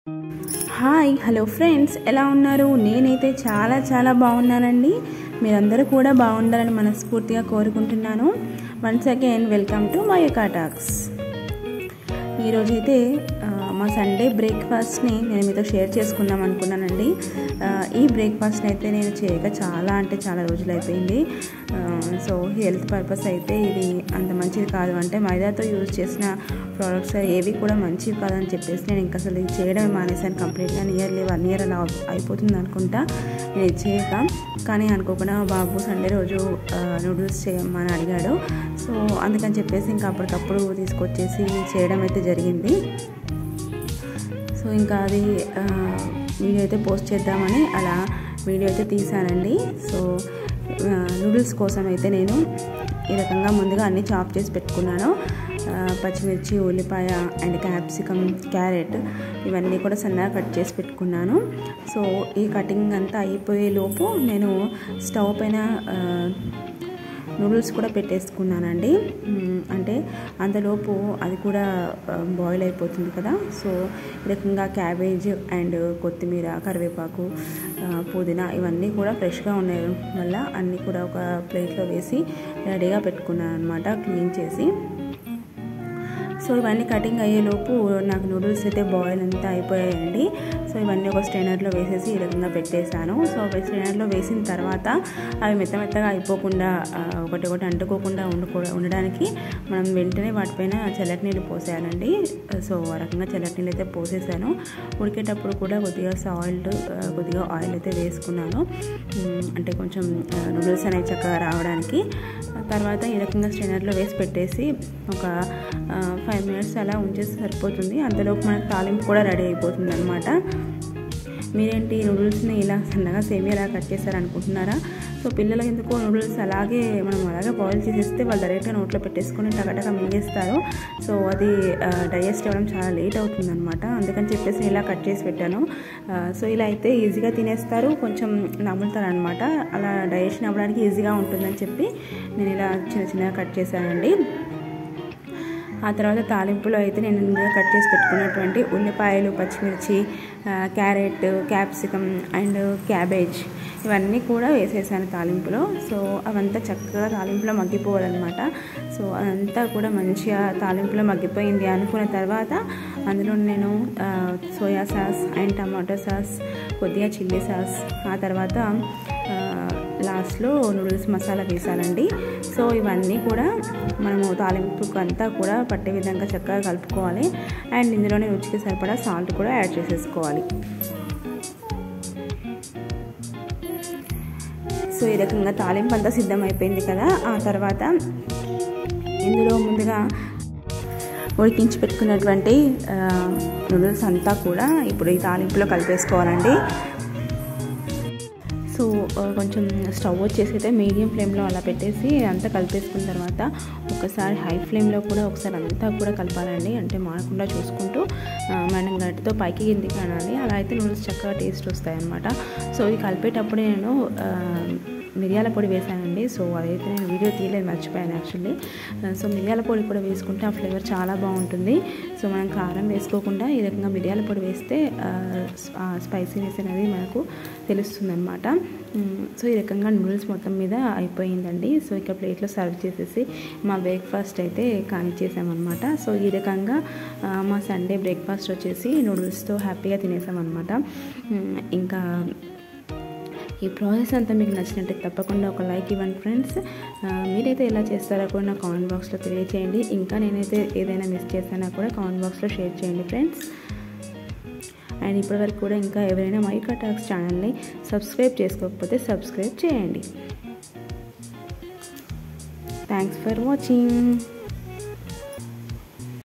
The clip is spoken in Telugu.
హాయ్ హలో ఫ్రెండ్స్ ఎలా ఉన్నారు నేనైతే చాలా చాలా బాగున్నానండి మీరందరూ కూడా బాగుండాలని మనస్ఫూర్తిగా కోరుకుంటున్నాను once again welcome to my talks ఈరోజైతే ఆ, మా సండే బ్రేక్ఫాస్ట్ని నేను మీతో షేర్ చేసుకుందాం అనుకున్నానండి ఆ, ఈ బ్రేక్ఫాస్ట్ని అయితే నేను చేయక చాలా అంటే చాలా రోజులు అయిపోయింది ఆ, సో హెల్త్ పర్పస్ అయితే ఇది అంత మంచిది కాదు అంటే మైదాతో యూజ్ చేసిన ప్రోడక్ట్స్ ఏవి కూడా మంచివి కాదని చెప్పేసి నేను ఇంకా అసలు ఇది చేయడం మానేశాను కంప్లీట్గా నియర్లీ వన్ ఇయర్ అలా అయిపోతుంది అనుకుంటా నేను ఇది చేయక కానీ అనుకోకుండా మా బాబు సండే రోజు నూడిల్స్ చేయమని అడిగాడు సో అందుకని చెప్పేసి ఇంకా అప్పటికప్పుడు తీసుకొచ్చేసి చేయడం అయితే జరిగింది సో ఇంకా అది ఆ, వీడియో అయితే పోస్ట్ చేద్దామని అలా వీడియో అయితే తీసానండి సో ఆ, నూడిల్స్ కోసం అయితే నేను ఈ రకంగా ముందుగా అన్నీ చాప్ చేసి పెట్టుకున్నాను ఆ, పచ్చిమిర్చి ఉల్లిపాయ అండ్ క్యాప్సికమ్ క్యారెట్ ఇవన్నీ కూడా సన్నగా కట్ చేసి పెట్టుకున్నాను సో ఈ కటింగ్ అంతా అయిపోయే లోపు నేను స్టవ్ పైన ఆ, నూడిల్స్ కూడా పెట్టేసుకున్నానండి మ్, అంటే అంతలోపు అది కూడా బాయిల్ అయిపోతుంది కదా సో ఈ రకంగా క్యాబేజ్ అండ్ కొత్తిమీర కరివేపాకు ఆ, పుదీనా ఇవన్నీ కూడా ఫ్రెష్గా ఉన్నాయి వల్ల అన్నీ కూడా ఒక ప్లేట్లో వేసి రెడీగా పెట్టుకున్నాను అనమాట క్లీన్ చేసి సో ఇవన్నీ కటింగ్ అయ్యేలోపు నాకు నూడిల్స్ అయితే బాయిల్ అంతా అయిపోయాయండి సో ఇవన్నీ ఒక స్ట్రైనర్లో వేసేసి ఈ రకంగా పెట్టేశాను సో స్ట్రైనర్లో వేసిన తర్వాత అవి మెత్త మెత్తగా అయిపోకుండా ఆ, ఒకటి ఒకటి అంటుకోకుండా ఉండుకో ఉండడానికి మనం వెంటనే వాటిపైన చల్లటి నీళ్ళు పోసేయాలండి సో ఆ రకంగా చల్లటి నీళ్ళు అయితే పోసేసాను ఉడికేటప్పుడు కూడా కొద్దిగా సాల్ట్ కొద్దిగా ఆయిల్ అయితే వేసుకున్నాను ఉమ్, అంటే కొంచెం నూడిల్స్ అనేవి చక్కగా రావడానికి తర్వాత ఈ రకంగా స్ట్రైనర్లో వేసి పెట్టేసి ఒక ఫైవ్ మినిట్స్ అలా ఉంచేసి సరిపోతుంది అంతలోపు మనకు తాలింపు కూడా రెడీ అయిపోతుంది అనమాట మీరేంటి నూడిల్స్ని ఇలా సన్నగా సేమియాలా కట్ చేశారనుకుంటున్నారా సో పిల్లలకి ఎందుకో నూడిల్స్ అలాగే మనం అలాగే బాయిల్ చేసేస్తే వాళ్ళు డైరెక్ట్గా నోట్లో పెట్టేసుకొని టగటగా మింగేస్తారు సో అది డైజెస్ట్ అవ్వడం చాలా లేట్ అవుతుంది అనమాట అందుకని చెప్పేసి ఇలా కట్ చేసి పెట్టాను ఆ, సో ఇలా అయితే ఈజీగా తినేస్తారు కొంచెం నమ్ముతారు అనమాట అలా డైజెషన్ అవ్వడానికి ఈజీగా ఉంటుందని చెప్పి నేను ఇలా చిన్న చిన్నగా కట్ చేశానండి ఆ తర్వాత తాలింపులో అయితే నేను ముందుగా కట్ చేసి పెట్టుకున్నటువంటి ఉల్లిపాయలు పచ్చిమిర్చి ఆ, క్యారెట్ క్యాప్సికమ్ అండ్ క్యాబేజ్ ఇవన్నీ కూడా వేసేసాను తాలింపులో సో అవంతా చక్కగా తాలింపులో మగ్గిపోవాలన్నమాట సో అదంతా కూడా మంచిగా తాలింపులో మగ్గిపోయింది అనుకున్న తర్వాత అందులో నేను ఆ, soya sauce and tomato sauce కొద్దిగా చిల్లీ సాస్ ఆ తర్వాత ఆ, లాస్ట్లో నూడిల్స్ మసాలా వేసాలండి సో ఇవన్నీ కూడా మనము తాలింపుకు అంతా కూడా పట్టే విధంగా చక్కగా కలుపుకోవాలి అండ్ ఇందులోనే రుచికి సరిపడా సాల్ట్ కూడా యాడ్ చేసేసుకోవాలి సో ఈ రకంగా తాలింపు అంతా సిద్ధమైపోయింది కదా ఆ తర్వాత ఇందులో ముందుగా ఉడికించి పెట్టుకున్నటువంటి ఆ, నూడిల్స్ అంతా కూడా ఇప్పుడు ఈ తాలింపులో కలిపేసుకోవాలండి సో ఆ, కొంచెం స్టవ్ వచ్చేసి అయితే మీడియం ఫ్లేమ్లో అలా పెట్టేసి అంతా కలిపేసుకున్న తర్వాత ఒకసారి హై ఫ్లేమ్లో కూడా ఒకసారి అంతా కూడా కలపాలండి అంటే మాడకుండా చూసుకుంటూ ఆ, మనం గట్టితో పైకి కిందికి అనాలి అలా అయితే నూడిల్స్ చక్కగా టేస్ట్ వస్తాయి అన్నమాట సో ఇది కలిపేటప్పుడు నేను ఆ, మిరియాల పొడి వేసానండి సో అదైతే నేను వీడియో తీయలేదు మర్చిపోయాను యాక్చువల్లీ సో మిరియాల పొడి కూడా వేసుకుంటే ఆ ఫ్లేవర్ చాలా బాగుంటుంది సో మనం కారం వేసుకోకుండా ఈ రకంగా మిరియాల పొడి వేస్తే ఆ స్పైసీనెస్ అనేది మనకు తెలుస్తుంది అనమాట సో ఈ రకంగా నూడిల్స్ మొత్తం మీద అయిపోయిందండి సో ఇక్కడ ప్లేట్లో సర్వ్ చేసేసి మా బ్రేక్ఫాస్ట్ అయితే కానిచ్చేసామన్నమాట సో ఈ రకంగా ఆ, మా సండే బ్రేక్ఫాస్ట్ వచ్చేసి నూడిల్స్తో హ్యాపీగా తినేసామన్నమాట ఉమ్, ఇంకా ఈ ప్రాసెస్ అంతా మీకు నచ్చినట్టు తప్పకుండా ఒక లైక్ ఇవ్వండి ఫ్రెండ్స్ ఆ, మీరైతే ఎలా చేస్తారో కూడా నా కామెంట్ బాక్స్లో తెలియచేయండి ఇంకా నేనైతే ఏదైనా మిస్ చేస్తానా కూడా కామెంట్ బాక్స్లో షేర్ చేయండి ఫ్రెండ్స్ అండ్ ఇప్పటివరకు కూడా ఇంకా ఎవరైనా మైకా టాక్స్ ఛానల్ని సబ్స్క్రైబ్ చేసుకోకపోతే సబ్స్క్రైబ్ చేయండి థ్యాంక్స్ ఫర్ వాచింగ్